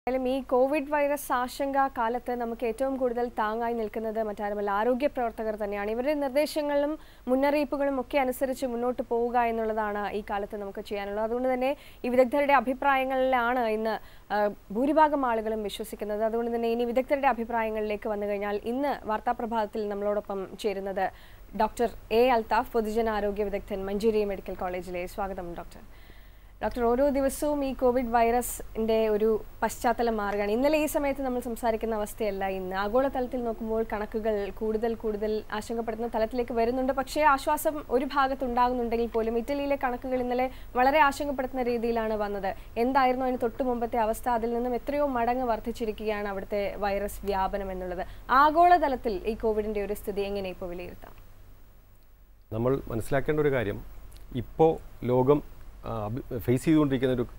എന്തായാലും ഈ Covid virus ആശങ്ക കാലത്ത് നമുക്ക് ഏറ്റവും കൂടുതൽ താങ്ങായി നിൽക്കുന്നത് മറ്റാരുമല്ല ആരോഗ്യ പ്രവർത്തകർ തന്നെയാണ് ഇവരുടെ നിർദ്ദേശങ്ങളും മുന്നറിയിപ്പുകളും ഒക്കെ അനുസരിച്ച് മുന്നോട്ട് പോവുക എന്നുള്ളതാണ് ഈ കാലത്ത് നമുക്ക് ചെയ്യാനുള്ളത് അതുകൊണ്ട് തന്നെ ഈ വിദഗ്ധരുടെ അഭിപ്രായങ്ങളിലാണ് ഇന്ന് ആ, ഭൂരിഭാഗം ആളുകളും വിശ്വസിക്കുന്നത് അതുകൊണ്ട് തന്നെ ഇനി വിദഗ്ധരുടെ അഭിപ്രായങ്ങളിലേക്ക് വന്നു കഴിഞ്ഞാൽ ഇന്ന് വാർത്താപ്രഭാതത്തിൽ നമ്മളോടൊപ്പം ചേരുന്നത് ഡോക്ടർ എ അൽതാഫ് പൊതുജനാരോഗ്യ വിദഗ്ധൻ മഞ്ചേരി മെഡിക്കൽ കോളേജിലെ സ്വാഗതം ഡോക്ടർ ഡോക്ടർ ഓരോ ദിവസവും ഈ കോവിഡ് വൈറസിന്റെ ഒരു പശ്ചാത്തലം മാറുകയാണ് ഇന്നലെ ഈ സമയത്ത് നമ്മൾ സംസാരിക്കുന്ന അവസ്ഥയല്ല ഇന്ന് ആഗോളതലത്തിൽ നോക്കുമ്പോൾ കണക്കുകൾ കൂടുതൽ കൂടുതൽ ആശങ്കപ്പെടുന്ന തലത്തിലേക്ക് വരുന്നുണ്ട് പക്ഷേ ആശ്വാസം ഒരു ഭാഗത്ത് ഉണ്ടാകുന്നുണ്ടെങ്കിൽ പോലും ഇറ്റലിയിലെ കണക്കുകൾ ഇന്നലെ വളരെ ആശങ്കപ്പെടുത്തുന്ന രീതിയിലാണ് വന്നത് എന്തായിരുന്നു അതിന് തൊട്ടു മുമ്പത്തെ അവസ്ഥ അതിൽ നിന്നും എത്രയോ മടങ്ങ് വർദ്ധിച്ചിരിക്കുകയാണ് അവിടുത്തെ വൈറസ് വ്യാപനം എന്നുള്ളത് ആഗോളതലത്തിൽ ഈ കോവിഡിന്റെ ഒരു സ്ഥിതി എങ്ങനെ ഇപ്പോൾ വിലയിരുത്താം നമ്മൾ മനസ്സിലാക്കേണ്ട ഒരു കാര്യം ഇപ്പോൾ ലോകം ഫേസ് ചെയ്തുകൊണ്ടിരിക്കുന്ന ഒരു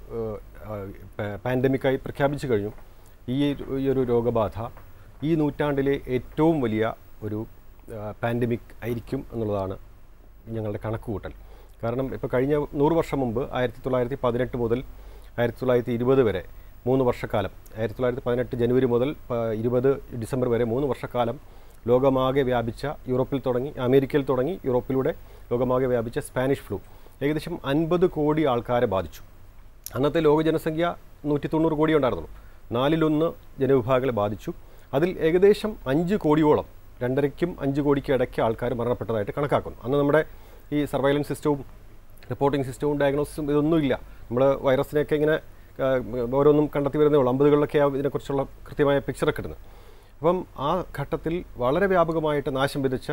പാൻഡമിക്കായി പ്രഖ്യാപിച്ചു കഴിഞ്ഞു ഈ ഒരു- ഈ ഒരു രോഗബാധ ഈ നൂറ്റാണ്ടിലെ ഏറ്റവും വലിയ ഒരു പാൻഡമിക് ആയിരിക്കും എന്നുള്ളതാണ് ഞങ്ങളുടെ കണക്കുകൂട്ടൽ കാരണം ഇപ്പോൾ കഴിഞ്ഞ നൂറ് വർഷം മുമ്പ് ആയിരത്തി തൊള്ളായിരത്തി പതിനെട്ട് മുതൽ ആയിരത്തി തൊള്ളായിരത്തി ഇരുപത് വരെ മൂന്ന് വർഷക്കാലം ആയിരത്തി തൊള്ളായിരത്തി പതിനെട്ട് ജനുവരി മുതൽ പ- ഇരുപത് ഡിസംബർ വരെ മൂന്ന് വർഷക്കാലം ലോകമാകെ വ്യാപിച്ച യൂറോപ്പിൽ തുടങ്ങി അമേരിക്കയിൽ തുടങ്ങി യൂറോപ്പിലൂടെ ലോകമാകെ വ്യാപിച്ച സ്പാനിഷ് ഫ്ലൂ ഏകദേശം അൻപത് കോടി ആൾക്കാരെ ബാധിച്ചു അന്നത്തെ ലോക ജനസംഖ്യ നൂറ്റി തൊണ്ണൂറ് കോടി ഉണ്ടായിരുന്നുള്ളൂ നാലിലൊന്ന് ജനവിഭാഗങ്ങളെ ബാധിച്ചു അതിൽ ഏകദേശം അഞ്ച് കോടിയോളം രണ്ടരയ്ക്കും അഞ്ച് കോടിക്ക് ഇടയ്ക്ക് ആൾക്കാർ മരണപ്പെട്ടതായിട്ട് കണക്കാക്കുന്നു അന്ന് നമ്മുടെ ഈ സർവൈലൻസ് സിസ്റ്റവും റിപ്പോർട്ടിംഗ് സിസ്റ്റവും ഡയഗ്നോസിസും ഇതൊന്നുമില്ല നമ്മൾ വൈറസിനെയൊക്കെ ഇങ്ങനെ ആ, ഓരോന്നും കണ്ടെത്തി വരുന്നേ ഉള്ളൂ അമ്പതുകളിലൊക്കെ ഇതിനെക്കുറിച്ചുള്ള കൃത്യമായ പിക്ചറൊക്കെ ഇടുന്നത് അപ്പം ആ ഘട്ടത്തിൽ വളരെ വ്യാപകമായിട്ട് നാശം വിതച്ച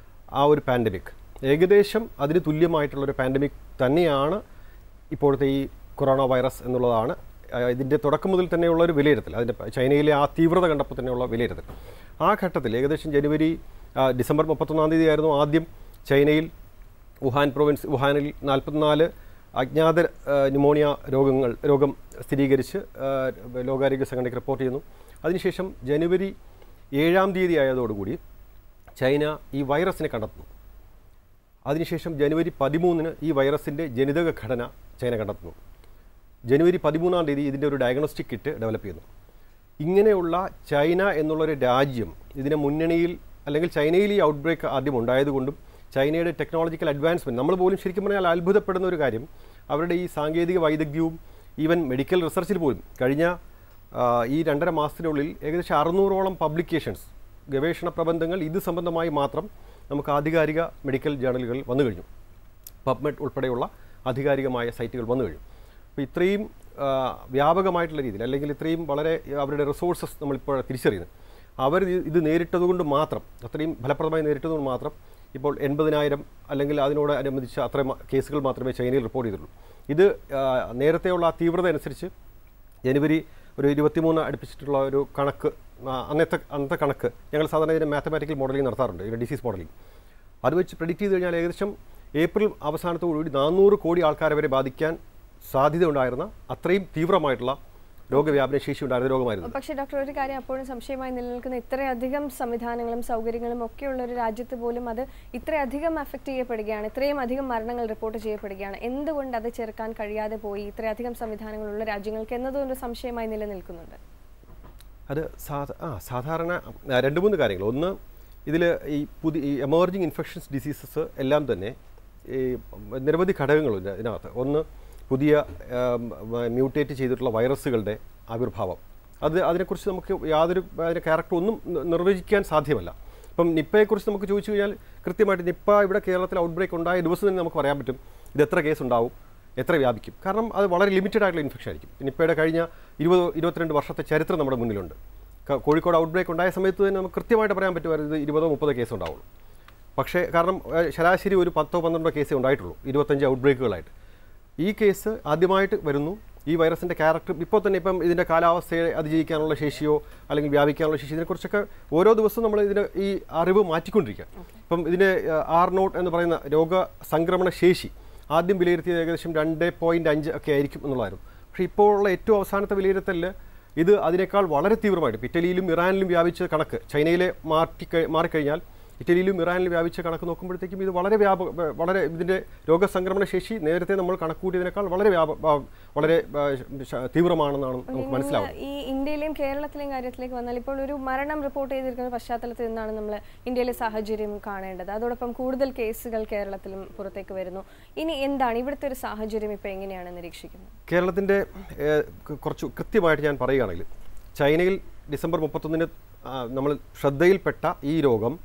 ആ ഒരു പാൻഡമിക് ഏകദേശം അതിന് തുല്യമായിട്ടുള്ളൊരു പാൻഡമിക് തന്നെയാണ് ഇപ്പോഴത്തെ ഈ കൊറോണ വൈറസ് എന്നുള്ളതാണ് ആ, ഇതിൻ്റെ തുടക്കം മുതൽ തന്നെയുള്ള ഒരു വിലയിരുത്തൽ അതിൻ്റെ പ- ചൈനയിലെ ആ തീവ്രത കണ്ടപ്പോൾ തന്നെയുള്ള വിലയിരുത്തൽ ആ ഘട്ടത്തിൽ ഏകദേശം ജനുവരി ആ, ഡിസംബർ മുപ്പത്തൊന്നാം തീയതി ആയിരുന്നു ആദ്യം ചൈനയിൽ വുഹാൻ പ്രൊവിൻസ് വുഹാനിൽ നാൽപ്പത്തിനാല് അജ്ഞാത ആ, ന്യൂമോണിയ രോഗങ്ങൾ രോഗം സ്ഥിരീകരിച്ച് ആ, ലോകാരോഗ്യ സംഘടനയ്ക്ക് റിപ്പോർട്ട് ചെയ്യുന്നു അതിനുശേഷം ജനുവരി ഏഴാം തീയതി ആയതോടുകൂടി ചൈന ഈ വൈറസിനെ കണ്ടെത്തുന്നു അതിനുശേഷം ജനുവരി പതിമൂന്നിന് ഈ വൈറസിൻ്റെ ജനിതക ഘടന ചൈന കണ്ടെത്തുന്നു ജനുവരി പതിമൂന്നാം തീയതി ഇതിൻ്റെ ഒരു ഡയഗ്നോസ്റ്റിക് കിറ്റ് ഡെവലപ്പ് ചെയ്യുന്നു ഇങ്ങനെയുള്ള ചൈന എന്നുള്ളൊരു രാജ്യം ഇതിനെ മുന്നണിയിൽ അല്ലെങ്കിൽ ചൈനയിൽ ഈ ഔട്ട്ബ്രേക്ക് ആദ്യം ഉണ്ടായതുകൊണ്ടും ചൈനയുടെ ടെക്നോളജിക്കൽ അഡ്വാൻസ്മെൻറ്റ് നമ്മൾ പോലും ശരിക്കും പറഞ്ഞാൽ അത്ഭുതപ്പെടുന്ന ഒരു കാര്യം അവരുടെ ഈ സാങ്കേതിക വൈദഗ്ധ്യവും ഈവൻ മെഡിക്കൽ റിസർച്ചിൽ പോലും കഴിഞ്ഞ ആ, ഈ രണ്ടര മാസത്തിനുള്ളിൽ ഏകദേശം അറുന്നൂറോളം പബ്ലിക്കേഷൻസ് ഗവേഷണ പ്രബന്ധങ്ങൾ ഇത് സംബന്ധമായി മാത്രം നമുക്ക് ആധികാരിക മെഡിക്കൽ ജേണലുകൾ വന്നു കഴിഞ്ഞു പബ്മെഡ് ഉൾപ്പെടെയുള്ള ആധികാരികമായ സൈറ്റുകൾ വന്നു കഴിഞ്ഞു അപ്പോൾ ഇത്രയും ആ, വ്യാപകമായിട്ടുള്ള രീതിയിൽ അല്ലെങ്കിൽ ഇത്രയും വളരെ അവരുടെ റിസോഴ്സസ് നമ്മളിപ്പോൾ തിരിച്ചറിയുന്നത് അവർ ഇത് ഇത് നേരിട്ടതുകൊണ്ട് മാത്രം അത്രയും ഫലപ്രദമായി നേരിട്ടതുകൊണ്ട് മാത്രം ഇപ്പോൾ എൺപതിനായിരം അല്ലെങ്കിൽ അതിനോട് അനുബന്ധിച്ച് അത്രയും കേസുകൾ മാത്രമേ ചൈനയിൽ റിപ്പോർട്ട് ചെയ്തിട്ടുള്ളൂ ഇത് ആ, നേരത്തെയുള്ള ആ തീവ്രത അനുസരിച്ച് ജനുവരി ഒരു ഇരുപത്തിമൂന്ന് അടുപ്പിച്ചിട്ടുള്ള ഒരു കണക്ക് ആ, അന്നത്തെ അന്നത്തെ കണക്ക് ഞങ്ങൾ സാധാരണ ഇതിന് മാത്തമാറ്റിക്കൽ മോഡലിംഗ് നടത്താറുണ്ട് ഇതിൻ്റെ ഡിസീസ് മോഡലിംഗ് അത് വെച്ച് പ്രെഡിക്റ്റ് ചെയ്ത് കഴിഞ്ഞാൽ ഏകദേശം ഏപ്രിൽ അവസാനത്തോടുകൂടി നാനൂറ് കോടി ആൾക്കാരെ വരെ ബാധിക്കാൻ സാധ്യത ഉണ്ടായിരുന്ന അത്രയും തീവ്രമായിട്ടുള്ള രോഗവ്യാപന ശേഷി ഉണ്ടായിരുന്ന രോഗമായിരുന്നു പക്ഷേ ഡോക്ടർ ഒരു കാര്യം അപ്പോഴും സംശയമായി നിലനിൽക്കുന്ന ഇത്രയധികം സംവിധാനങ്ങളും സൗകര്യങ്ങളും ഒക്കെയുള്ള ഒരു രാജ്യത്ത് പോലും അത് ഇത്രയധികം അഫക്റ്റ് ചെയ്യപ്പെടുകയാണ് ഇത്രയും അധികം മരണങ്ങൾ റിപ്പോർട്ട് ചെയ്യപ്പെടുകയാണ് എന്തുകൊണ്ട് അത് ചെറുക്കാൻ കഴിയാതെ പോയി ഇത്രയധികം സംവിധാനങ്ങളുള്ള രാജ്യങ്ങൾക്ക് എന്നതും ഒരു സംശയമായി നിലനിൽക്കുന്നുണ്ട് അത് സാധ ആ സാധാരണ ആ, രണ്ട് മൂന്ന് കാര്യങ്ങൾ ഒന്ന് ഇതിൽ ഈ പുതിയ ഈ എമേർജിങ് ഇൻഫെക്ഷൻസ് ഡിസീസസ് എല്ലാം തന്നെ ഈ നിരവധി ഘടകങ്ങളുണ്ട് ഇതിനകത്ത് ഒന്ന് പുതിയ മ്യൂട്ടേറ്റ് ചെയ്തിട്ടുള്ള വൈറസുകളുടെ ആവിർഭാവം അത് അതിനെക്കുറിച്ച് നമുക്ക് യാതൊരു അതിൻ്റെ ക്യാരക്ടർ ഒന്നും നി- നിർവചിക്കാൻ സാധ്യമല്ല ഇപ്പം നിപ്പയെക്കുറിച്ച് നമുക്ക് ചോദിച്ചു കഴിഞ്ഞാൽ കൃത്യമായിട്ട് നിപ്പ ഇവിടെ കേരളത്തിൽ ഔട്ട്ബ്രേക്ക് ഉണ്ടായ ദിവസം തന്നെ നമുക്ക് പറയാൻ പറ്റും ഇത് എത്ര കേസ് ഉണ്ടാവും എത്ര വ്യാപിക്കും കാരണം അത് വളരെ ലിമിറ്റഡ് ആയിട്ടുള്ള ഇൻഫെക്ഷൻ ആയിരിക്കും നിപ്പയുടെ കഴിഞ്ഞ ഇരുപത് ഇരുപത്തിരണ്ട് വർഷത്തെ ചരിത്രം നമ്മുടെ മുന്നിലുണ്ട് ക- കോഴിക്കോട് ഔട്ട്ബ്രേക്ക് ഉണ്ടായ സമയത്ത് തന്നെ നമുക്ക് കൃത്യമായിട്ട് പറയാൻ പറ്റുമായിരുന്നു ഇത് ഇരുപതോ മുപ്പതോ കേസ് ഉണ്ടാവുള്ളൂ പക്ഷേ കാരണം ഏഹ്, ശരാശരി ഒരു പത്തോ പന്ത്രണ്ടോ കേസേ ഉണ്ടായിട്ടുള്ളൂ ഇരുപത്തഞ്ച് ഔട്ട്ബ്രേക്കുകളായിട്ട് ഈ കേസ് ആദ്യമായിട്ട് വരുന്നു ഈ വൈറസിൻ്റെ ക്യാരക്ടർ ഇപ്പോൾ തന്നെ ഇപ്പം ഇതിൻ്റെ കാലാവസ്ഥയെ അതിജീവിക്കാനുള്ള ശേഷിയോ അല്ലെങ്കിൽ വ്യാപിക്കാനുള്ള ശേഷി ഇതിനെക്കുറിച്ചൊക്കെ ഓരോ ദിവസവും നമ്മൾ ഇതിന് ഈ അറിവ് മാറ്റിക്കൊണ്ടിരിക്കുക ഇപ്പം ഇതിൻ്റെ ആർ നോട്ട് എന്ന് പറയുന്ന രോഗ സംക്രമണ ശേഷി ആദ്യം വിലയിരുത്തിയത് ഏകദേശം രണ്ട് പോയിൻറ്റ് അഞ്ച് ഒക്കെ ആയിരിക്കും എന്നുള്ളതായിരുന്നു പക്ഷേ ഇപ്പോൾ ഉള്ള ഏറ്റവും അവസാനത്തെ വിലയിരുത്തലിൽ ഇത് അതിനേക്കാൾ വളരെ തീവ്രമായിട്ട് ഇപ്പം ഇറ്റലിയിലും ഇറാനിലും വ്യാപിച്ച കണക്ക് ചൈനയിലെ മാറ്റി മാറിക്കഴിഞ്ഞാൽ ഇറ്റലിയിലും ഇറാനിലും വ്യാപിച്ച കണക്ക് നോക്കുമ്പോഴത്തേക്കും ഇത് വളരെ വ്യാപക വ- വളരെ ഇതിൻ്റെ രോഗസംക്രമണ ശേഷി നേരത്തെ നമ്മൾ കണക്കൂട്ടിയതിനേക്കാൾ വളരെ വ്യാപ വ- വളരെ ആ, ശ- തീവ്രമാണെന്നാണ് നമുക്ക് നിങ്ങൾ മനസ്സിലാവുന്നത് ഈ ഇന്ത്യയിലെയും കേരളത്തിലെയും കാര്യത്തിലേക്ക് വന്നാൽ ഇപ്പോൾ ഒരു മരണം റിപ്പോർട്ട് ചെയ്തിരിക്കുന്ന പശ്ചാത്തലത്തിൽ നിന്നാണ് നമ്മൾ ഇന്ത്യയിലെ സാഹചര്യം കാണേണ്ടത് അതോടൊപ്പം കൂടുതൽ കേസുകൾ കേരളത്തിലും പുറത്തേക്ക് വരുന്നു ഇനി എന്താണ് ഇവിടുത്തെ ഒരു സാഹചര്യം ഇപ്പോൾ എങ്ങനെയാണ് നിരീക്ഷിക്കുന്നത് കേരളത്തിൻ്റെ ഏഹ്, ക- കുറച്ച് കൃത്യമായിട്ട് ഞാൻ പറയുകയാണെങ്കിൽ ചൈനയിൽ ഡിസംബർ മുപ്പത്തൊന്നിന് നമ്മൾ ശ്രദ്ധയിൽപ്പെട്ട ഈ രോഗം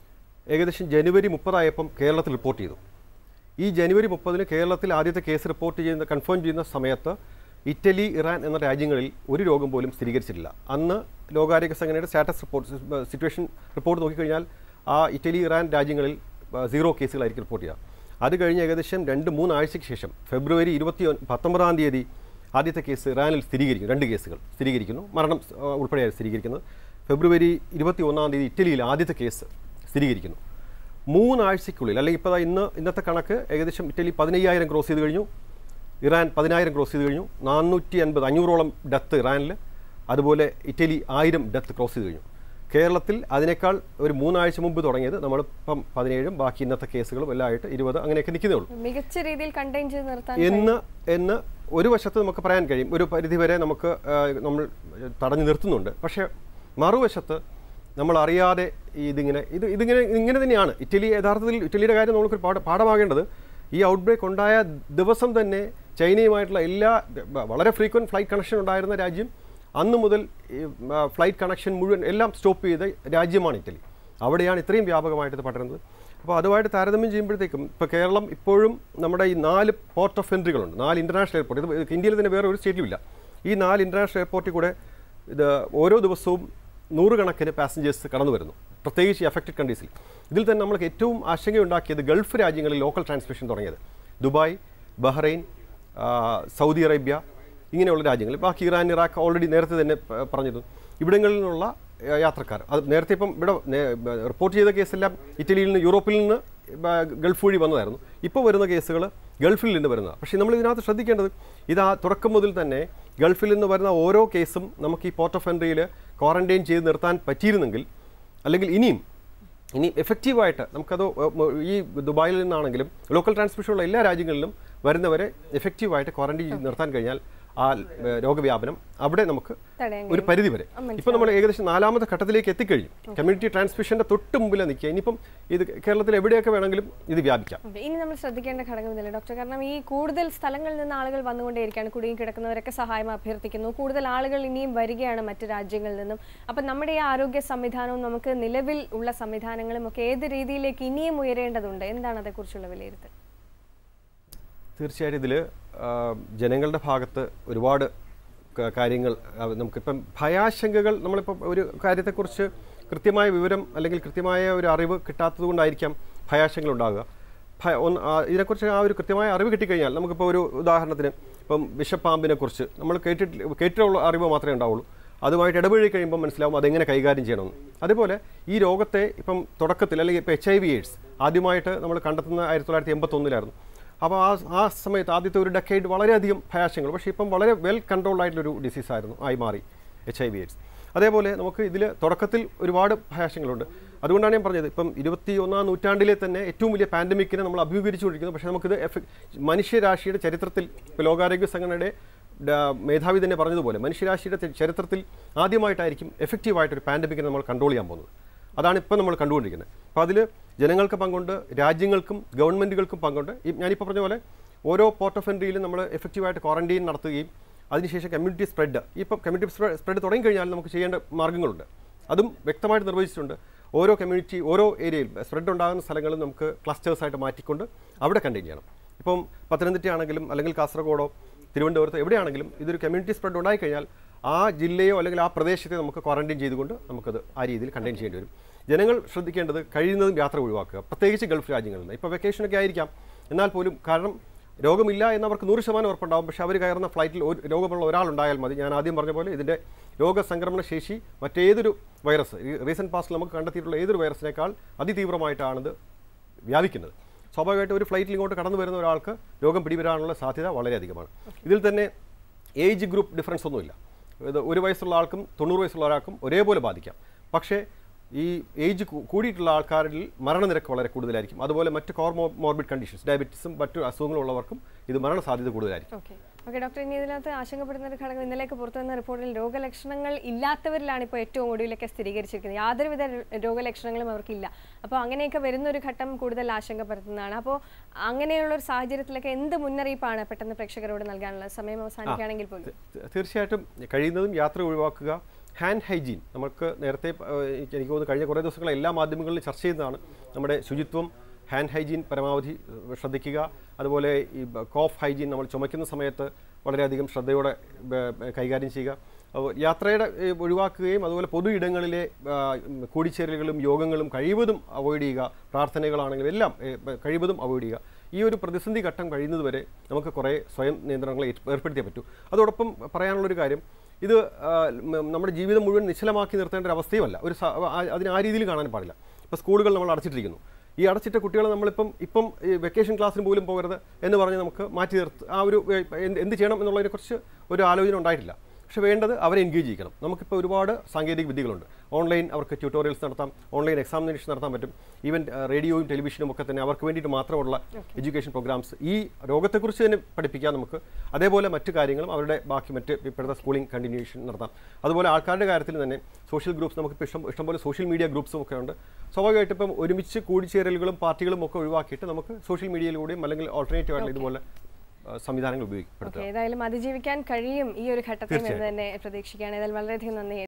ഏകദേശം ജനുവരി മുപ്പതായപ്പം കേരളത്തിൽ റിപ്പോർട്ട് ചെയ്തു ഈ ജനുവരി മുപ്പതിന് കേരളത്തിൽ ആദ്യത്തെ കേസ് റിപ്പോർട്ട് ചെയ്യുന്ന കൺഫേം ചെയ്യുന്ന സമയത്ത് ഇറ്റലി ഇറാൻ എന്ന രാജ്യങ്ങളിൽ ഒരു രോഗം പോലും സ്ഥിരീകരിച്ചിട്ടില്ല അന്ന് ലോകാരോഗ്യ സംഘടനയുടെ സ്റ്റാറ്റസ് റിപ്പോർട്ട് സിറ്റുവേഷൻ റിപ്പോർട്ട് നോക്കിക്കഴിഞ്ഞാൽ ആ ഇറ്റലി ഇറാൻ രാജ്യങ്ങളിൽ ആ, സീറോ കേസുകളായിരിക്കും റിപ്പോർട്ട് ചെയ്യുക അത് കഴിഞ്ഞ് ഏകദേശം രണ്ട് മൂന്നാഴ്ചയ്ക്ക് ശേഷം ഫെബ്രുവരി ഇരുപത്തി ഒൻ- പത്തൊമ്പതാം തീയതി ആദ്യത്തെ കേസ് ഇറാനിൽ സ്ഥിരീകരിക്കുന്നു രണ്ട് കേസുകൾ സ്ഥിരീകരിക്കുന്നു മരണം ആ, ഉൾപ്പെടെയാണ് സ്ഥിരീകരിക്കുന്നത് ഫെബ്രുവരി ഇരുപത്തി ഒന്നാം തീയതി ഇറ്റലിയിൽ ആദ്യത്തെ കേസ് സ്ഥിരീകരിക്കുന്നു മൂന്നാഴ്ചയ്ക്കുള്ളിൽ അല്ലെങ്കിൽ ഇപ്പോൾ ദാ ഇന്ന് ഇന്നത്തെ കണക്ക് ഏകദേശം ഇറ്റലി പതിനയ്യായിരം ക്രോസ് ചെയ്ത് കഴിഞ്ഞു ഇറാൻ പതിനായിരം ക്രോസ് ചെയ്ത് കഴിഞ്ഞു നാനൂറ്റി അൻപത് അഞ്ഞൂറോളം ഡെത്ത് ഇറാനിൽ അതുപോലെ ഇറ്റലി ആയിരം ഡെത്ത് ക്രോസ് ചെയ്ത് കഴിഞ്ഞു കേരളത്തിൽ അതിനേക്കാൾ ഒരു മൂന്നാഴ്ച മുമ്പ് തുടങ്ങിയത് നമ്മളിപ്പം പതിനേഴും ബാക്കി ഇന്നത്തെ കേസുകളും എല്ലാം ആയിട്ട് ഇരുപത് അങ്ങനെയൊക്കെ നിൽക്കുന്നേ ഉള്ളൂ മികച്ച രീതിയിൽ കണ്ടെയ്ൻ ചെയ്ത് നിർത്താൻ എന്ന് എന്ന് ഒരു വശത്ത് നമുക്ക് പറയാൻ കഴിയും ഒരു പരിധിവരെ നമുക്ക് ആ, നമ്മൾ തടഞ്ഞു നിർത്തുന്നുണ്ട് പക്ഷേ മറുവശത്ത് നമ്മൾ അറിയാതെ ഇതിങ്ങനെ ഇത് ഇതിങ്ങനെ ഇങ്ങനെ തന്നെയാണ് ഇറ്റലി യഥാർത്ഥത്തിൽ ഇറ്റലിയുടെ കാര്യം നമുക്ക് പാഠ പാഠമാകേണ്ടത് ഈ ഔട്ട് ബ്രേക്ക് ഉണ്ടായ ദിവസം തന്നെ ചൈനയുമായിട്ടുള്ള എല്ലാ വളരെ ഫ്രീക്വൻറ്റ് ഫ്ലൈറ്റ് കണക്ഷൻ ഉണ്ടായിരുന്ന രാജ്യം അന്ന് മുതൽ ഫ്ലൈറ്റ് കണക്ഷൻ മുഴുവൻ എല്ലാം സ്റ്റോപ്പ് ചെയ്ത രാജ്യമാണ് ഇറ്റലി അവിടെയാണ് ഇത്രയും വ്യാപകമായിട്ട് ഇത് പടരുന്നത് അപ്പോൾ അതുമായിട്ട് താരതമ്യം ചെയ്യുമ്പോഴത്തേക്കും ഇപ്പോൾ കേരളം ഇപ്പോഴും നമ്മുടെ ഈ നാല് പോർട്ട് ഓഫ് എൻട്രികളുണ്ട് നാല് ഇൻ്റർനാഷണൽ എയർപോർട്ട് ഇത് ഇന്ത്യയിൽ തന്നെ വേറെ ഒരു സ്റ്റേറ്റിലും ഇല്ല ഈ നാല് ഇൻ്റർനാഷണൽ എയർപോർട്ടിൽ കൂടെ ഇത് ഓരോ ദിവസവും നൂറുകണക്കിന് പാസഞ്ചേഴ്സ് കടന്നു വരുന്നു പ്രത്യേകിച്ച് ഈ അഫക്റ്റഡ് കൺട്രീസിൽ ഇതിൽ തന്നെ നമ്മൾക്ക് ഏറ്റവും ആശങ്കയുണ്ടാക്കിയത് ഗൾഫ് രാജ്യങ്ങളിൽ ലോക്കൽ ട്രാൻസ്മിഷൻ തുടങ്ങിയത് ദുബായ് ബഹ്റൈൻ ആ, സൗദി അറേബ്യ ഇങ്ങനെയുള്ള രാജ്യങ്ങൾ ബാക്കി ഇറാൻ ഇറാഖ് ഓൾറെഡി നേരത്തെ തന്നെ പ- പറഞ്ഞിരുന്നു ഇവിടങ്ങളിൽ നിന്നുള്ള ആ, യാത്രക്കാർ അത് നേരത്തെ ഇപ്പം ഇവിടെ നേ- ബ- റിപ്പോർട്ട് ചെയ്ത കേസെല്ലാം ഇറ്റലിയിൽ നിന്ന് യൂറോപ്പിൽ നിന്ന് ബ- ഗൾഫ് വഴി വന്നതായിരുന്നു ഇപ്പോൾ വരുന്ന കേസുകൾ ഗൾഫിൽ നിന്ന് വരുന്നതാണ് പക്ഷേ നമ്മൾ ഇതിനകത്ത് ശ്രദ്ധിക്കേണ്ടത് ഇത് ആ തുടക്കം മുതൽ തന്നെ ഗൾഫിൽ നിന്ന് വരുന്ന ഓരോ കേസും നമുക്ക് ഈ പോർട്ട് ഓഫ് എൻട്രിയിൽ ക്വാറന്റൈൻ ചെയ്ത് നിർത്താൻ പറ്റിയിരുന്നെങ്കിൽ അല്ലെങ്കിൽ ഇനിയും ഇനി എഫക്റ്റീവായിട്ട് നമുക്കത് ഏഹ്, മ- ഈ ദുബായിൽ നിന്നാണെങ്കിലും ലോക്കൽ ട്രാൻസ്മിഷനുള്ള എല്ലാ രാജ്യങ്ങളിലും വരുന്നവരെ എഫക്റ്റീവായിട്ട് ക്വാറന്റൈൻ ചെയ്ത് നിർത്താൻ കഴിഞ്ഞാൽ ആ ഏഹ്, രോഗവ്യാപനം അവിടെ നമുക്ക് തടയാൻ ഒരു പരിധി വരെ ഇപ്പം നമ്മൾ ഏകദേശം നാലാമത്തെ ഘട്ടത്തിലേക്ക് എത്തിക്കഴിഞ്ഞു കമ്മ്യൂണിറ്റി ട്രാൻസ്മിഷന്റെ തൊട്ട് മുമ്പിലാണ് നിൽക്കുക ഇനിയിപ്പം ഇത് കേരളത്തിൽ എവിടെയൊക്കെ വേണമെങ്കിലും ഇത് വ്യാപിക്കാം അതെ, ഇനി നമ്മൾ ശ്രദ്ധിക്കേണ്ട ഘടകമില്ല ഡോക്ടർ കാരണം ഈ കൂടുതൽ സ്ഥലങ്ങളിൽ നിന്ന് ആളുകൾ വന്നുകൊണ്ടേയിരിക്കുകയാണ് കുടുങ്ങി കിടക്കുന്നവരൊക്കെ സഹായം അഭ്യർത്ഥിക്കുന്നു കൂടുതൽ ആളുകൾ ഇനിയും വരികയാണ് മറ്റ് രാജ്യങ്ങളിൽ നിന്നും അപ്പം നമ്മുടെ ഈ ആരോഗ്യ സംവിധാനവും നമുക്ക് നിലവിൽ ഉള്ള സംവിധാനങ്ങളും ഒക്കെ ഏത് രീതിയിലേക്ക് ഇനിയും ഉയരേണ്ടതുണ്ട് എന്താണ് അതേക്കുറിച്ചുള്ള വിലയിരുത്തൽ തീർച്ചയായിട്ടും ഇതിൽ ജനങ്ങളുടെ ഭാഗത്ത് ഒരുപാട് ക- കാര്യങ്ങൾ ആ, നമുക്കിപ്പം ഭയാശങ്കകൾ നമ്മളിപ്പോൾ ഒരു കാര്യത്തെക്കുറിച്ച് കൃത്യമായ വിവരം അല്ലെങ്കിൽ കൃത്യമായ ഒരു അറിവ് കിട്ടാത്തത് കൊണ്ടായിരിക്കാം ഭയാശങ്കകൾ ഉണ്ടാകുക ഭയ ഒന്ന് ആ, ഇതിനെക്കുറിച്ച് ആ ഒരു കൃത്യമായ അറിവ് കിട്ടിക്കഴിഞ്ഞാൽ നമുക്കിപ്പോൾ ഒരു ഉദാഹരണത്തിന് ഇപ്പം വിഷപ്പാമ്പിനെ കുറിച്ച് നമ്മൾ കേട്ടിട്ട് കേട്ടിട്ടുള്ള അറിവ് മാത്രമേ ഉണ്ടാവുള്ളൂ അതുമായിട്ട് ഇടപഴകി കഴിയുമ്പോൾ മനസ്സിലാവും അതെങ്ങനെ കൈകാര്യം ചെയ്യണമെന്ന് അതുപോലെ ഈ രോഗത്തെ ഇപ്പം തുടക്കത്തിൽ അല്ലെങ്കിൽ ഇപ്പോൾ എച്ച് ഐ വി എയ്ഡ്സ് ആദ്യമായിട്ട് നമ്മൾ കണ്ടെത്തുന്ന ആയിരത്തി തൊള്ളായിരത്തി എൺപത്തൊന്നിലായിരുന്നു അപ്പോൾ ആ ആ സമയത്ത് ആദ്യത്തെ ഒരു ഡെക്കേഡ് വളരെയധികം ഭയാശങ്കകൾ പക്ഷേ ഇപ്പം വളരെ വെൽ കൺട്രോൾഡ് ആയിട്ടുള്ളൊരു ഡിസീസ് ആയിരുന്നു ആയി മാറി എച്ച് ഐ വി എയ്ഡ്സ് അതേപോലെ നമുക്ക് ഇതിൽ തുടക്കത്തിൽ ഒരുപാട് ഭയാശങ്കകളുണ്ട് അതുകൊണ്ടാണ് ഞാൻ പറഞ്ഞത് ഇപ്പം ഇരുപത്തി ഒന്നാം നൂറ്റാണ്ടിലെ തന്നെ ഏറ്റവും വലിയ പാൻഡമിക്കിനെ നമ്മൾ അഭിമുഖീകരിച്ചുകൊണ്ടിരിക്കുന്നത് പക്ഷേ നമുക്കിത് എഫ മനുഷ്യരാശിയുടെ ചരിത്രത്തിൽ ഇപ്പോൾ ലോകാരോഗ്യ സംഘടനയുടെ ഡ- മേധാവി തന്നെ പറഞ്ഞതുപോലെ മനുഷ്യരാശിയുടെ ച- ചരിത്രത്തിൽ ആദ്യമായിട്ടായിരിക്കും എഫക്റ്റീവായിട്ടൊരു പാൻഡമിക്കിനെ നമ്മൾ കൺട്രോൾ ചെയ്യാൻ പോകുന്നത് അതാണ് ഇപ്പോൾ നമ്മൾ കണ്ടുകൊണ്ടിരിക്കുന്നത് അപ്പോൾ അതിൽ ജനങ്ങൾക്ക് പങ്കുണ്ട് രാജ്യങ്ങൾക്കും ഗവൺമെൻറ്റുകൾക്കും പങ്കുണ്ട് ഈ ഞാനിപ്പോൾ പറഞ്ഞ പോലെ ഓരോ പോർട്ട് ഓഫ് എൻട്രിയിലും നമ്മൾ എഫക്റ്റീവായിട്ട് ക്വാറന്റൈൻ നടത്തുകയും അതിനുശേഷം കമ്മ്യൂണിറ്റി സ്പ്രെഡ് ഇപ്പോൾ കമ്മ്യൂണിറ്റി സ്പ്രെഡ് തുടങ്ങിക്കഴിഞ്ഞാൽ നമുക്ക് ചെയ്യേണ്ട മാർഗ്ഗങ്ങളുണ്ട് അതും വ്യക്തമായിട്ട് നിർവചിച്ചിട്ടുണ്ട് ഓരോ കമ്മ്യൂണിറ്റി ഓരോ ഏരിയയിൽ സ്പ്രെഡ് ഉണ്ടാകുന്ന സ്ഥലങ്ങളും നമുക്ക് ക്ലസ്റ്റേഴ്സായിട്ട് മാറ്റിക്കൊണ്ട് അവിടെ കണ്ടെയ്ൻ ചെയ്യണം ഇപ്പം പത്തനംതിട്ട ആണെങ്കിലും അല്ലെങ്കിൽ കാസർഗോഡോ തിരുവനന്തപുരത്തോ എവിടെയാണെങ്കിലും ഇതൊരു കമ്മ്യൂണിറ്റി സ്പ്രെഡ് ഉണ്ടായിക്കഴിഞ്ഞാൽ ആ ജില്ലയോ അല്ലെങ്കിൽ ആ പ്രദേശത്തെ നമുക്ക് ക്വാറന്റൈൻ ചെയ്തുകൊണ്ട് നമുക്കത് ആ രീതിയിൽ കണ്ടെയ്ൻ ചെയ്യേണ്ടി വരും ജനങ്ങൾ ശ്രദ്ധിക്കേണ്ടത് കഴിയുന്നതും യാത്ര ഒഴിവാക്കുക പ്രത്യേകിച്ച് ഗൾഫ് രാജ്യങ്ങളിൽ നിന്ന് ഇപ്പോൾ വെക്കേഷനൊക്കെ ആയിരിക്കാം എന്നാൽ പോലും കാരണം രോഗമില്ല എന്നവർക്ക് നൂറ് ശതമാനം ഉറപ്പുണ്ടാവും പക്ഷേ അവർ കയറുന്ന ഫ്ലൈറ്റിൽ ഒരു രോഗമുള്ള ഒരാളുണ്ടായാൽ മതി ഞാൻ ആദ്യം പറഞ്ഞ പോലെ ഇതിൻ്റെ രോഗസംക്രമണ ശേഷി മറ്റേതൊരു വൈറസ് ഈ റീസെൻറ്റ് പാസ്റ്റിൽ നമുക്ക് കണ്ടെത്തിയിട്ടുള്ള ഏതൊരു വൈറസിനേക്കാൾ അതിതീവ്രമായിട്ടാണിത് വ്യാപിക്കുന്നത് സ്വാഭാവികമായിട്ട് ഒരു ഫ്ലൈറ്റിൽ ഇങ്ങോട്ട് കടന്നു വരുന്ന ഒരാൾക്ക് രോഗം പിടിവരാനുള്ള സാധ്യത വളരെയധികമാണ് ഇതിൽ തന്നെ ഏജ് ഗ്രൂപ്പ് ഡിഫറൻസ് ഒന്നുമില്ല ഇത് ഒരു വയസ്സുള്ള ആൾക്കും തൊണ്ണൂറ് വയസ്സുള്ള ഒരാൾക്കും ഒരേപോലെ ബാധിക്കാം പക്ഷേ ഈ ഏജ് കൂടിയിട്ടുള്ള ആൾക്കാരിൽ മരണനിരക്ക് വളരെ കൂടുതലായിരിക്കും അതുപോലെ മറ്റ് കോർ മോർബിഡ് കണ്ടീഷൻസ് ഡയബറ്റീസും മറ്റു അസുഖങ്ങളുള്ളവർക്കും ഇത് മരണസാധ്യത കൂടുതലായിരിക്കും ഓക്കെ ഓക്കെ ഡോക്ടർ ഇനി ഇതിനകത്ത് ആശങ്കപ്പെടുന്ന ഒരു ഘടകം ഇന്നലേക്ക് പുറത്തു വന്ന റിപ്പോർട്ടിൽ രോഗലക്ഷണങ്ങൾ ഇല്ലാത്തവരിലാണ് ഇപ്പോൾ ഏറ്റവും ഒടുവിലൊക്കെ സ്ഥിരീകരിച്ചിരിക്കുന്നത് യാതൊരുവിധ ര- രോഗലക്ഷണങ്ങളും അവർക്കില്ല അപ്പോൾ അങ്ങനെയൊക്കെ വരുന്ന ഒരു ഘട്ടം കൂടുതൽ ആശങ്കപ്പെടുത്തുന്നതാണ് അപ്പോൾ അങ്ങനെയുള്ള ഒരു സാഹചര്യത്തിലൊക്കെ എന്ത് മുന്നറിയിപ്പാണ് പെട്ടെന്ന് പ്രേക്ഷകരോട് നൽകാനുള്ളത് സമയം അവസാനിക്കുകയാണെങ്കിൽ പോലും തീ- തീർച്ചയായിട്ടും കഴിയുന്നതും യാത്ര ഒഴിവാക്കുക ഹാൻഡ് ഹൈജീൻ നമുക്ക് നേരത്തെ ഏഹ്, എനിക്ക് എനിക്ക് തോന്നുന്നു കഴിഞ്ഞ കുറേ ദിവസങ്ങൾ എല്ലാ മാധ്യമങ്ങളിലും ചർച്ച ചെയ്യുന്നതാണ് നമ്മുടെ ശുചിത്വം ഹാൻഡ് ഹൈജീൻ പരമാവധി ഏഹ്, ശ്രദ്ധിക്കുക അതുപോലെ ഈ ബ- കോഫ് ഹൈജീൻ നമ്മൾ ചുമയ്ക്കുന്ന സമയത്ത് വളരെയധികം ശ്രദ്ധയോടെ ബ- ബ- കൈകാര്യം ചെയ്യുക അപ്പോൾ യാത്രയുടെ ഏഹ്, ഒഴിവാക്കുകയും അതുപോലെ പൊതു ഇടങ്ങളിലെ ആ, ഉം, കൂടിച്ചേരലുകളും യോഗങ്ങളും കഴിവതും അവോയ്ഡ് ചെയ്യുക പ്രാർത്ഥനകളാണെങ്കിലും എല്ലാം ഏഹ്, ബ- കഴിവതും അവോയ്ഡ് ചെയ്യുക ഈ ഒരു പ്രതിസന്ധി ഘട്ടം കഴിയുന്നതുവരെ നമുക്ക് കുറേ സ്വയം നിയന്ത്രണങ്ങൾ ഏറ്റ് ഏർപ്പെടുത്തിയേ പറ്റൂ അതോടൊപ്പം പറയാനുള്ളൊരു കാര്യം ഇത് ആ, മ- നമ്മുടെ ജീവിതം മുഴുവൻ നിശ്ചലമാക്കി നിർത്തേണ്ട ഒരു അവസ്ഥയുമല്ല ഒരു സ- ആ- അതിന് ആ രീതിയിൽ കാണാൻ പാടില്ല ഇപ്പോൾ സ്കൂളുകൾ നമ്മൾ അടച്ചിട്ടിരിക്കുന്നു ഈ അടച്ചിട്ട കുട്ടികളെ നമ്മളിപ്പം ഇപ്പം ഈ വെക്കേഷൻ ക്ലാസ്സിന് പോലും പോകരുത് എന്ന് പറഞ്ഞ് നമുക്ക് മാറ്റി നിർത്ത് ആ ഒരു ഏ, എന്ത് എന്ത് ചെയ്യണം എന്നുള്ളതിനെക്കുറിച്ച് ഒരു ആലോചന ഉണ്ടായിട്ടില്ല പക്ഷേ വേണ്ടത് അവരെ എൻഗേജ് ചെയ്യിക്കണം നമുക്കിപ്പോൾ ഒരുപാട് സാങ്കേതിക വിദ്യകളുണ്ട് ഓൺലൈൻ അവർക്ക് ട്യൂട്ടോറിയൽസ് നടത്താം ഓൺലൈൻ എക്സാമിനേഷൻ നടത്താൻ പറ്റും ഈവൻ റേഡിയോയും ടെലിവിഷനും ഒക്കെ തന്നെ അവർക്ക് വേണ്ടിയിട്ട് മാത്രമുള്ള എഡ്യൂക്കേഷൻ പ്രോഗ്രാംസ് ഈ രോഗത്തെക്കുറിച്ച് തന്നെ പഠിപ്പിക്കാം നമുക്ക് അതേപോലെ മറ്റു കാര്യങ്ങളും അവരുടെ ബാക്കി മറ്റ് ഇപ്പോഴത്തെ സ്കൂളിംഗ് കണ്ടിന്യൂഷൻ നടത്താം അതുപോലെ ആൾക്കാരുടെ കാര്യത്തിൽ തന്നെ സോഷ്യൽ ഗ്രൂപ്പ്സ് നമുക്ക് ഇഷ്ടം ഇഷ്ടംപോലെ സോഷ്യൽ മീഡിയ ഗ്രൂപ്പ്സും ഒക്കെ ഉണ്ട് സ്വാഭാവികമായിട്ട് ഇപ്പം ഒരുമിച്ച് കൂടിച്ചേരലുകളും പാർട്ടികളും ഒക്കെ ഒഴിവാക്കിയിട്ട് നമുക്ക് സോഷ്യൽ മീഡിയയിലൂടെയും അല്ലെങ്കിൽ ഓൾട്ടർനേറ്റീവ് ആയിട്ടുള്ള ഇതുപോലെ ആ, സംവിധാനങ്ങൾ ഉപയോഗപ്പെടുത്തുക ഓക്കെ ഏതായാലും അതിജീവിക്കാൻ കഴിയും ഈ ഒരു ഘട്ടത്തിൽ എന്ന് തന്നെ പ്രതീക്ഷിക്കുകയാണ് ഏതായാലും വളരെയധികം നന്ദി